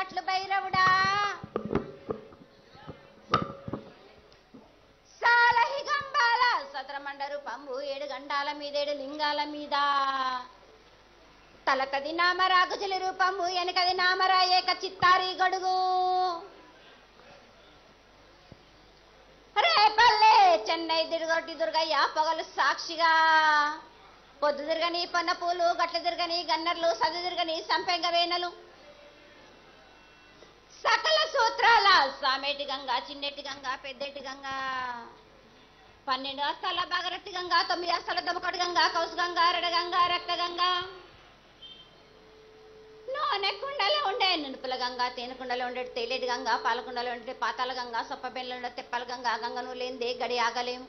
భట్లు భైరవుడా సాలహి గంబాల సతరమండరు పంబు ఏడు గండాల మీద ఏడు లింగాల మీద తలకది నామరా గుజలి రూపము వెనకది నామరా ఏక చిత్తారి గడుగు రేపల్లే చెన్నై దిడుగొట్టి దుర్గయ్య పొగలు సాక్షిగా పొద్దు తిరగని పన్న పూలు గట్ల తిరగని గన్నర్లు సదు తిరగని సంపెంగ వేనలు సకల సూత్రాల సామేటి గంగ చిన్నెట్టి గంగ పెద్దెట్టి గంగ పన్నెండు అస్తాల బాగరట్టి గంగ తొమ్మిది అస్తాల దమకటి గంగ కౌసు గంగ రెడ గంగ రక్త గంగ నూనె కుండలో ఉండే నునుపుల గంగ తేనె కుండలో ఉండే తేలేటి గంగ పాలకుండలో ఉండే పాతాల గంగ సొప్ప బెల్లలో ఉండే తెప్పల గంగ గంగను లేనిదే గడి ఆగలేము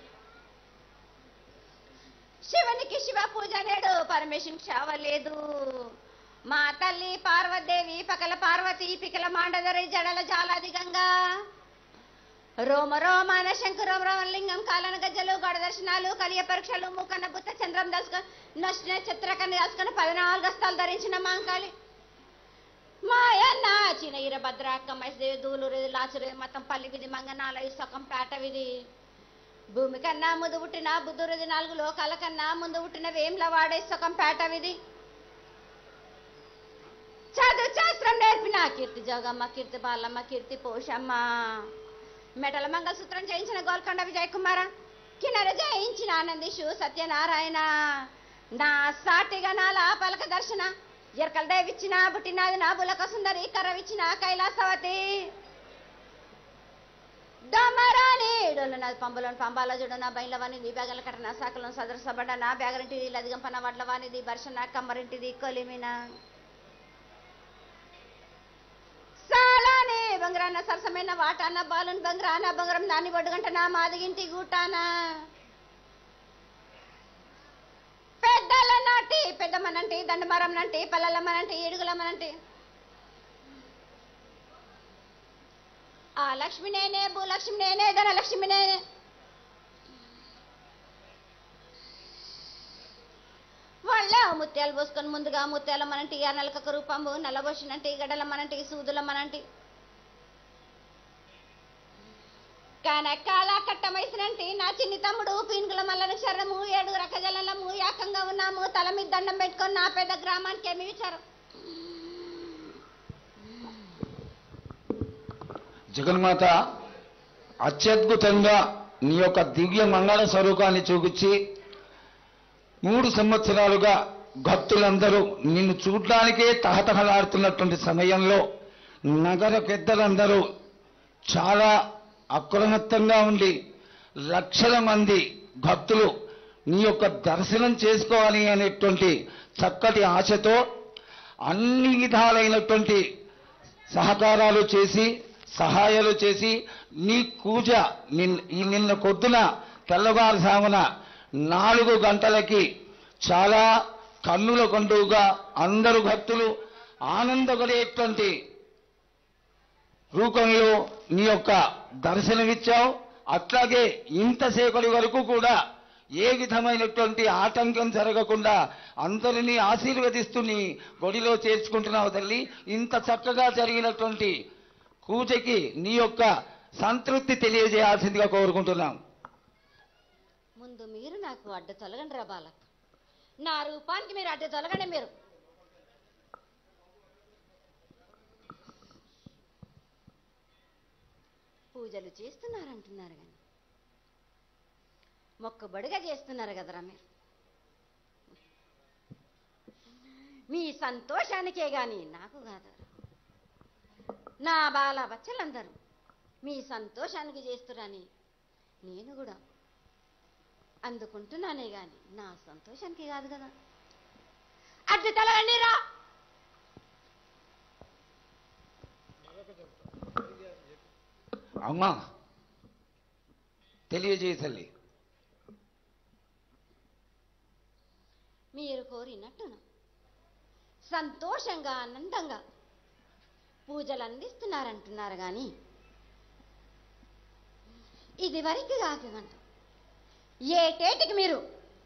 శివునికి శివ పూజ నేడు పరమేశ్వరునికి క్షావ లేదు మా తల్లి పార్వదేవి పకల పార్వతి పికల మాండదరి జడల జాలాది గంగా రోమ రోమాన శంకరం రోమలింగం కాలన గజ్జలు గడ దర్శనాలు కలియ పరీక్షలు మూకన్న బుత్త చంద్రం దశక నచ్చిన చిత్రకన్న దాసుకొని పద్నాలుగు హస్తాలు ధరించిన మాంకాళి మాయన్న చిన ఇర భద్రాక్క మైసదేవి దూలూరు లాచురు మతం పల్లి విధి మంగనాల ఇసకం పేట విధి భూమి కన్నా ముందు పుట్టిన బుద్ధురుది నాలుగు లోకాల కన్నా ముందు పుట్టిన వేంల వాడే సుఖం పేట విధి చదువు శాస్త్రం నేర్పిన కీర్తి జోగమ్మ కీర్తి బాలమ్మ కీర్తి పోషమ్మ మెటల మంగళసూత్రం చేయించిన గోల్కొండ విజయ్ కుమార కిన్నర జయించిన ఆనందిషు సత్యనారాయణ నా సాటిగా నాల పలక దర్శన ఎరకల దేవిచ్చిన పుట్టినది నా బులక సుందరి కర్రవిచ్చిన కైలాసవతి దమరాని డొల్లనది పంబలోని పంబాల జుడన బయలవానిది బ్యాగల కట్టన సాకలం సదర సబడన బ్యాగరింటిది లదిగంపన వడ్లవానిది బర్షన కమ్మరింటిది కొలిమిన సాలానే బంగారాన సరసమైన వాటాన బాలున్ బంగారాన బంగారం దాన్ని బొడ్డుగంటన మాదిగింటి గూటాన పెద్దల నాటి పెద్దమ్మనంటి దండమరం నంటి పల్లెలమ్మనంటి ఏడుగులమ్మనంటి ఆ లక్ష్మి నేనే భూలక్ష్మి నేనే ధనలక్ష్మి నేనే వాళ్ళ ముత్యాలు పోసుకొని ముందుగా ముత్యాల మనంటి ఆ నలకక రూపంబు నల్లబోసినంటి గడల మనంటి సూదుల మనంటి కనకాల కట్టమైసినంటి నా చిన్ని తమ్ముడు పీనుగుల మల్లని శరణము ఏడు రకజలము ఏకంగా ఉన్నాము తల మీద దండం పెట్టుకొని నా పెద్ద గ్రామానికి ఏమి విచారం జగన్మాత అత్యద్భుతంగా నీ యొక్క దివ్య మంగళ స్వరూపాన్ని చూపించి మూడు సంవత్సరాలుగా భక్తులందరూ నిన్ను చూడ్డానికే తహతహలాడుతున్నటువంటి సమయంలో నగర పెద్దలందరూ చాలా అప్రమత్తంగా ఉండి లక్షల మంది భక్తులు నీ యొక్క దర్శనం చేసుకోవాలి అనేటువంటి చక్కటి ఆశతో అన్ని విధాలైనటువంటి సహకారాలు చేసి సహాయాలు చేసి నీ కూజ నిన్- ఈ నిన్న పొద్దున తెల్లవారుజామున నాలుగు గంటలకి చాలా కన్నుల కొండుగా అందరు భక్తులు ఆనందపడేటువంటి రూపంలో నీ యొక్క దర్శనమిచ్చావు అట్లాగే ఇంతసేపటి వరకు కూడా ఏ విధమైనటువంటి ఆటంకం జరగకుండా అందరినీ ఆశీర్వదిస్తూ నీ గుడిలో చేర్చుకుంటున్నావు తల్లి ఇంత చక్కగా జరిగినటువంటి పూజకి నీ యొక్క సంతృప్తి తెలియజేయాల్సిందిగా కోరుకుంటున్నాం ముందు మీరు నాకు అడ్డు తొలగండి రా బాలక్ నా రూపానికి మీరు అడ్డు తొలగండి మీరు పూజలు చేస్తున్నారంటున్నారు కానీ మొక్కబడిగా చేస్తున్నారు కదరా మీరు మీ సంతోషానికే గాని నాకు కాదు నా బాల బచ్చలందరూ మీ సంతోషానికి చేస్తురని నేను కూడా అందుకుంటున్నానే గాని నా సంతోషానికి కాదు కదా అడ్డు తలగండిరా అమ్మా తెలియజేయ తల్లి మీరు కోరినట్టును సంతోషంగా ఆనందంగా పూజలు అందిస్తున్నారంటున్నారు కానీ ఇది వరకు కాకంట ఏటేటికి మీరు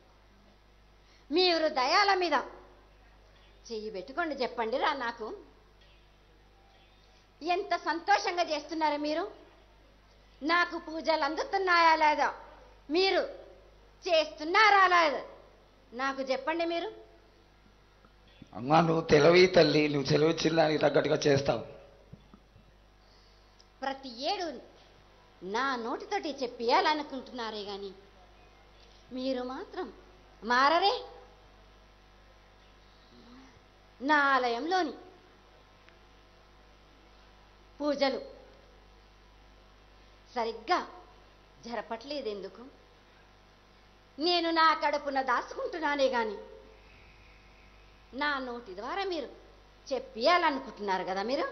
మీరు దయాల మీద చెయ్యి పెట్టుకోండి చెప్పండి రా నాకు ఎంత సంతోషంగా చేస్తున్నారు మీరు నాకు పూజలు అందుతున్నాయా లేదా మీరు చేస్తున్నారా లేదా నాకు చెప్పండి మీరు అమ్మా నువ్వు తెలివి తల్లి నువ్వు సెలవిచ్చిన దానికి తగ్గట్టుగా చేస్తావు ప్రతి ఏడు నా నోటితోటి చెప్పియాలనుకుంటున్నారే గాని మీరు మాత్రం మారరే నా ఆలయంలోని పూజలు సరిగ్గా జరపట్లేదు ఎందుకు నేను నా కడుపున దాచుకుంటున్నానే గాని నా నోటి ద్వారా మీరు చెప్పియాలనుకుంటున్నారు కదా మీరు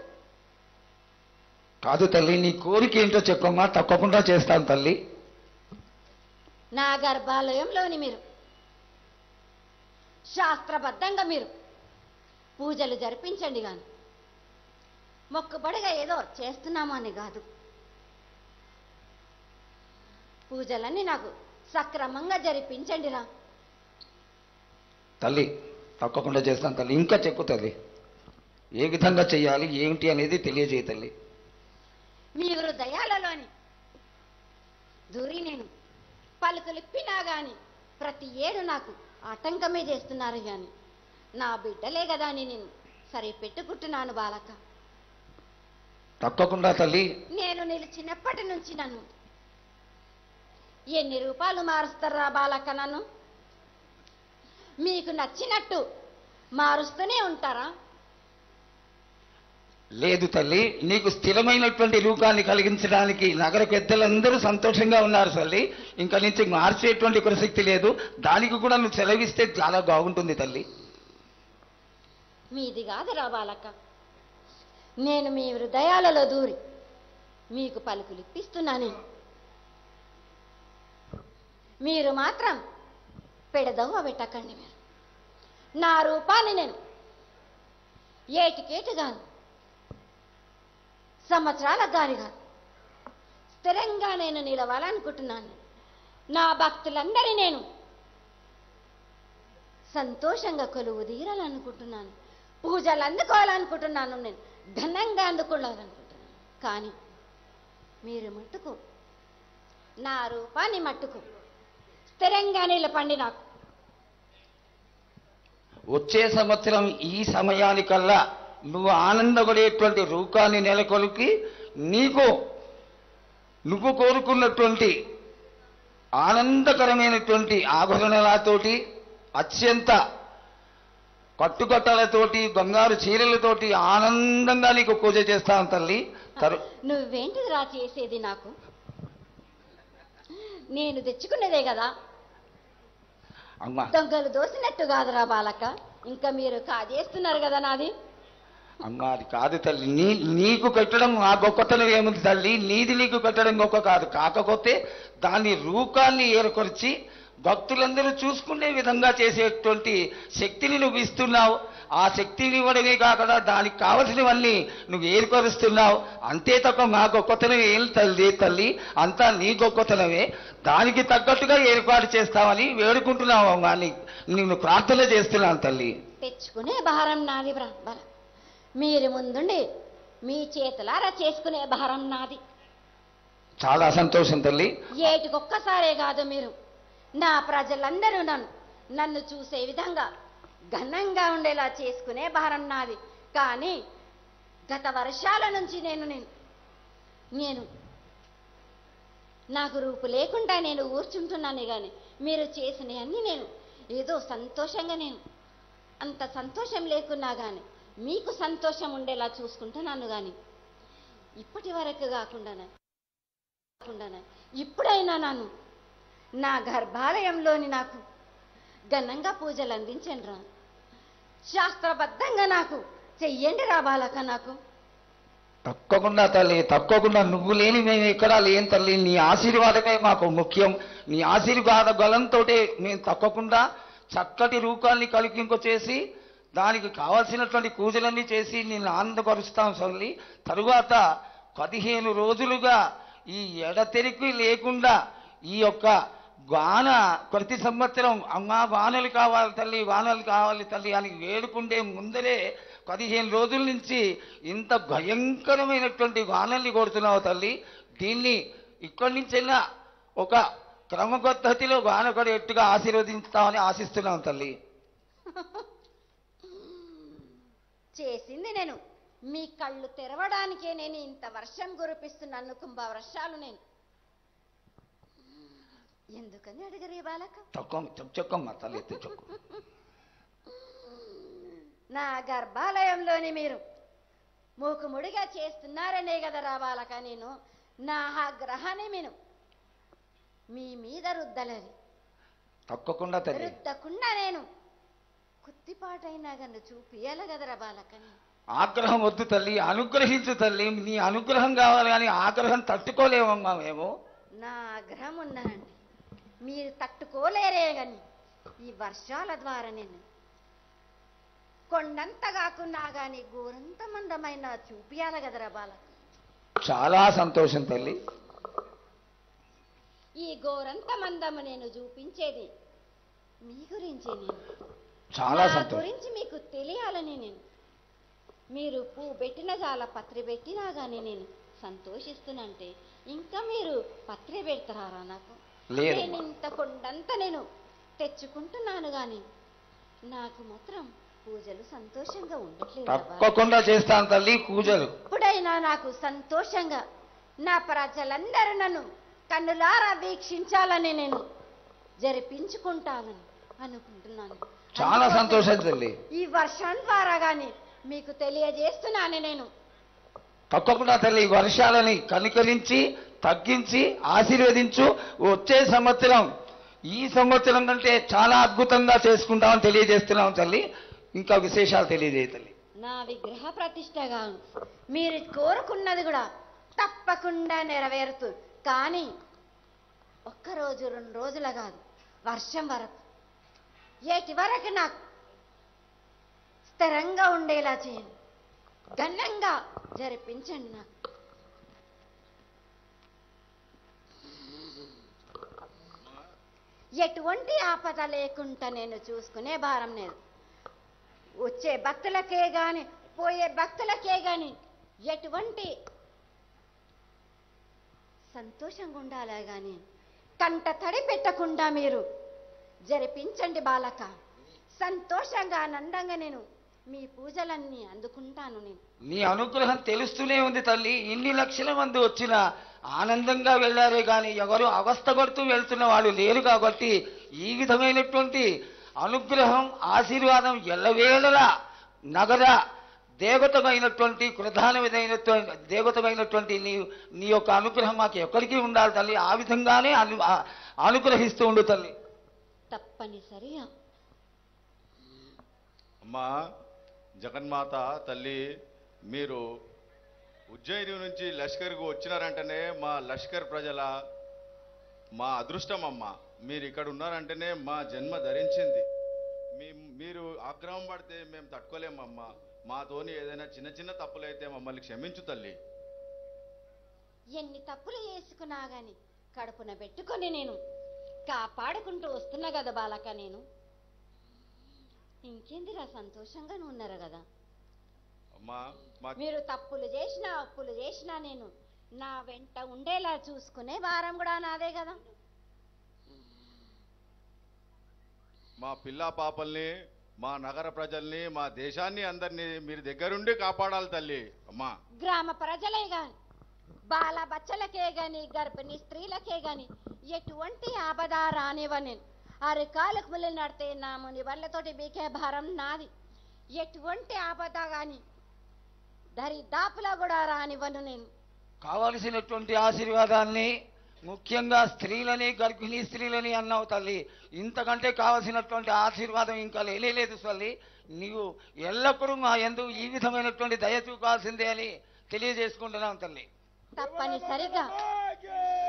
కాదు తల్లి నీ కోరిక ఏంటో చెప్పమ్మా తప్పకుండా చేస్తాను తల్లి నా గర్భాలయంలోని మీరు శాస్త్రబద్ధంగా మీరు పూజలు జరిపించండి గాని మొక్కుబడిగా ఏదో చేస్తున్నాము అని కాదు పూజలన్నీ నాకు సక్రమంగా జరిపించండి రా తల్లి తప్పకుండా చేస్తాను తల్లి ఇంకా చెప్పు తల్లి ఏ విధంగా చేయాలి ఏమిటి అనేది తెలియజేయ తల్లి మీ హృదయాలలోని దూరి నేను పలుకులిప్పినా గాని ప్రతి ఏడు నాకు ఆటంకమే చేస్తున్నారు గాని నా బిడ్డలే కదా అని నేను సరి పెట్టుకుంటున్నాను బాలక తప్పకుండా తల్లి నేను నిలిచినప్పటి నుంచి నన్ను ఎన్ని రూపాయలు మారుస్తారా బాలక నన్ను మీకు నచ్చినట్టు మారుస్తూనే ఉంటారా లేదు తల్లి నీకు స్థిరమైనటువంటి రూపాన్ని కలిగించడానికి నగర పెద్దలందరూ సంతోషంగా ఉన్నారు తల్లి ఇంకా నుంచి మార్చేటువంటి ప్రసక్తి లేదు దానికి కూడా నువ్వు సెలవిస్తే చాలా బాగుంటుంది తల్లి మీది కాదురా బాలక నేను మీ హృదయాలలో దూరి మీకు పలుకులు ఇప్పిస్తున్నాను మీరు మాత్రం పెడదవ్వ పెట్టకండి మీరు నా రూపాన్ని నేను ఏటికేటు కాదు సంవత్సరాలకు గాని కాదు స్థిరంగా నేను నిలవాలనుకుంటున్నాను నా భక్తులందరి నేను సంతోషంగా కొలువు తీరాలనుకుంటున్నాను పూజలు అందుకోవాలనుకుంటున్నాను నేను ఘనంగా అందుకోవాలనుకుంటున్నాను కానీ మీరు మట్టుకు నా రూపాన్ని మట్టుకు స్థిరంగా నిలపండి నాకు వచ్చే సంవత్సరం ఈ సమయానికల్లా నువ్వు ఆనందపడేటువంటి రూపాన్ని నెలకొల్పి నీకు నువ్వు కోరుకున్నటువంటి ఆనందకరమైనటువంటి ఆభరణాలతోటి అత్యంత కట్టుకట్టలతోటి బంగారు చీరలతోటి ఆనందంగా నీకు పూజ చేస్తాను తల్లి తరు నువ్వేంటిది రా చేసేది నాకు నేను తెచ్చుకున్నదే కదా అమ్మా దొంగలు దోసినట్టు కాదురా బాలక ఇంకా మీరు కాజేస్తున్నారు కదా నాది అమ్మా అది కాదు తల్లి నీ నీకు కట్టడం ఆ గొప్పతనం ఏముంది తల్లి నీది నీకు కట్టడం గొప్ప కాదు కాకపోతే దాని రూపాన్ని ఏర్పరిచి భక్తులందరూ చూసుకునే విధంగా చేసేటువంటి శక్తిని నువ్వు ఇస్తున్నావు ఆ శక్తిని ఇవ్వడమే కాకుండా దానికి కావలసినవన్నీ నువ్వు ఏర్పరుస్తున్నావు అంతే తప్ప మా గొప్పతనం ఏం తల్లి తల్లి అంతా నీ గొప్పతనమే దానికి తగ్గట్టుగా ఏర్పాటు చేస్తామని వేడుకుంటున్నావు అమ్మా నీ నేను ప్రార్థన చేస్తున్నాను తల్లి తెచ్చుకునే భారం నాది బ్ర బల మీరు ముందుండి మీ చేతులారా చేసుకునే భారం నాది చాలా సంతోషం తల్లి ఏటికొక్కసారే కాదు మీరు నా ప్రజలందరూ నన్ను నన్ను చూసే విధంగా ఘనంగా ఉండేలా చేసుకునే భారం నాది కానీ గత వర్షాల నుంచి నేను నేను నేను నాకు రూపు లేకుండా నేను ఊర్చుంటున్నానే కానీ మీరు చేసినవన్నీ నేను ఏదో సంతోషంగా నేను అంత సంతోషం లేకున్నా కానీ మీకు సంతోషం ఉండేలా చూసుకుంటున్నాను కానీ ఇప్పటి వరకు కాకుండానే కాకుండానే ఇప్పుడైనా నన్ను నా గర్భాలయంలోని నాకు ఘనంగా పూజలు అందించండి రా శాస్త్రబద్ధంగా నాకు చెయ్యండి రా బాలక నాకు తప్పకుండా తల్లి తప్పకుండా నువ్వు లేని మేము ఎక్కడా లేని తల్లి నీ ఆశీర్వాదమే మాకు ముఖ్యం నీ ఆశీర్వాద బలంతో మేము తప్పకుండా చక్కటి రూపాన్ని కలిగింప చేసి దానికి కావాల్సినటువంటి పూజలన్నీ చేసి నేను ఆనందపరుస్తాం తల్లి తరువాత పదిహేను రోజులుగా ఈ ఎడతెరికి లేకుండా ఈ యొక్క వాన ప్రతి సంవత్సరం అమ్మా వానలు కావాలి తల్లి వానలు కావాలి తల్లి అని వేడుకుంటే ముందరే పదిహేను రోజుల నుంచి ఇంత భయంకరమైనటువంటి వానల్ని కొడుతున్నావు తల్లి దీన్ని ఇక్కడి నుంచైనా ఒక క్రమ పద్ధతిలో వాన పడేట్టుగా ఆశీర్వదిస్తామని ఆశిస్తున్నాం తల్లి చేసింది నేను మీ కళ్ళు తెరవడానికే నేను ఇంత వర్షం కురిపిస్తున్నాను కుంభ వర్షాలు నేను ఎందుకని అడిగరే బాలక చొక్కం చొక్కమ్మ తల్లి ఎత్తు చొక్కు నా గర్భాలయంలోని మీరు మూకుముడిగా చేస్తున్నారనే కదా రా బాలక నేను నా ఆగ్రహాన్ని నేను మీ మీద రుద్దలేదు తప్పకుండా తల్లి రుద్దకుండా నేను కుత్తిపాటైనా గన్ను చూపియాల కదరా బాలకని ఆగ్రహం వద్దు తల్లి అనుగ్రహించు తల్లి నీ అనుగ్రహం కావాలి కానీ ఆగ్రహం తట్టుకోలేమమ్మా మేము నా ఆగ్రహం ఉన్నానండి మీరు తట్టుకోలేరే గాని ఈ వర్షాల ద్వారా నేను కొండంత కాకున్నా గాని గోరంత మందమైన చూపియాల కదరా బాలక చాలా సంతోషం తల్లి ఈ గోరంత మందము నేను చూపించేది మీ గురించి నేను చాలా నా సంతోషం గురించి మీకు తెలియాలని నేను మీరు పువ్వు పెట్టిన చాలా పత్రి పెట్టినా గానీ నేను సంతోషిస్తున్నంటే ఇంకా మీరు పత్రి పెడతారా నాకు లేదు. నేను ఇంత కొండంత నేను తెచ్చుకుంటున్నాను గాని నాకు మాత్రం పూజలు సంతోషంగా ఉండట్లేదు బాబా. తప్పకుండా చేస్తాను తల్లి పూజలు ఎప్పుడైనా నాకు సంతోషంగా నా ప్రజలందరూ నన్ను కన్నులారా వీక్షించాలని నేను జరిపించుకుంటానని అనుకుంటున్నాను చాలా సంతోషం తల్లి ఈ వర్షం ద్వారా గాని మీకు తెలియజేస్తున్నాను నేను తప్పకుండా తల్లి ఈ వర్షాలని కనికరించి తగ్గించి ఆశీర్వదించు వచ్చే సంవత్సరం ఈ సంవత్సరం కంటే చాలా అద్భుతంగా చేసుకుంటామని తెలియజేస్తున్నాం తల్లి ఇంకా విశేషాలు తెలియజేయ తల్లి నా విగ్రహ ప్రతిష్టగా మీరు కోరుకున్నది కూడా తప్పకుండా నెరవేరుతుంది కానీ ఒక్క రోజు రెండు రోజుల కాదు వర్షం వరకు ఏటి వరకు నాకు స్థిరంగా ఉండేలా చేయండి ఘనంగా జరిపించండి నాకు ఎటువంటి ఆపద లేకుండా నేను చూసుకునే భారం లేదు వచ్చే భక్తులకే గాని పోయే భక్తులకే గాని ఎటువంటి సంతోషంగా ఉండాలా గాని కంట తడి పెట్టకుండా మీరు జరిపించండి బాలక సంతోషంగా ఆనందంగా నేను మీ పూజలన్నీ అందుకుంటాను నేను నీ అనుగ్రహం తెలుస్తూనే ఉంది తల్లి ఇన్ని లక్షల మంది వచ్చినా ఆనందంగా వెళ్ళారే కానీ ఎవరు అవస్థ పడుతూ వెళ్తున్న వాళ్ళు లేరు కాబట్టి ఈ విధమైనటువంటి అనుగ్రహం ఆశీర్వాదం ఎల్లవేళలా నగర దేవతమైనటువంటి ప్రధానమైనటువంటి దేవతమైనటువంటి నీ నీ యొక్క అనుగ్రహం మాకు ఎక్కడికి ఉండాలి తల్లి ఆ విధంగానే అను ఆ- అనుగ్రహిస్తూ ఉండు తల్లి తప్పనిసరిగా అమ్మా జగన్మాత తల్లి మీరు ఉజ్జయిని నుంచి లష్కర్కు వచ్చినారంటేనే మా లష్కర్ ప్రజల మా అదృష్టం అమ్మ మీరు ఇక్కడ ఉన్నారంటేనే మా జన్మ ధరించింది మీ మీరు ఆగ్రహం పడితే మేము తట్టుకోలేమమ్మా మాతోని ఏదైనా చిన్న చిన్న తప్పులైతే మమ్మల్ని క్షమించు తల్లి ఎన్ని తప్పులు చేసుకున్నా గాని కడుపున పెట్టుకొని నేను కాపాడుకుంటూ వస్తున్నా కదా బాలక నేను ఇంకేందిరా సంతోషంగా ఉన్నారు కదా అమ్మా మా మీరు తప్పులు చేసినా అప్పులు చేసినా నేను నా వెంట ఉండేలా చూసుకునే వారం కూడా నాదే కదా మా పిల్ల పాపల్ని మా నగర ప్రజల్ని మా దేశాన్ని అందరినీ మీరు దగ్గరుండి కాపాడాలి తల్లి అమ్మా గ్రామ ప్రజలే గాని బాల బచ్చలకే గాని గర్భిణీ స్త్రీలకే గాని ఎటువంటి ఆపద రానివ్వ నేను అరికాలకు ముళ్ళు నడితే నా ముని వాళ్ళతోటి బీకే భారం నాది ఎటువంటి ఆపద గాని దరిదాపులా కూడా రానివ్వను నేను కావలసినటువంటి ఆశీర్వాదాన్ని ముఖ్యంగా స్త్రీలని గర్భిణీ స్త్రీలని అన్నావు తల్లి ఇంతకంటే కావలసినటువంటి ఆశీర్వాదం ఇంకా లేలేదు తల్లి నీవు ఎల్లప్పుడూ మా ఎందు ఈ విధమైనటువంటి దయ చూపాల్సిందే అని తెలియజేసుకుంటున్నాం తల్లి తప్పనిసరిగా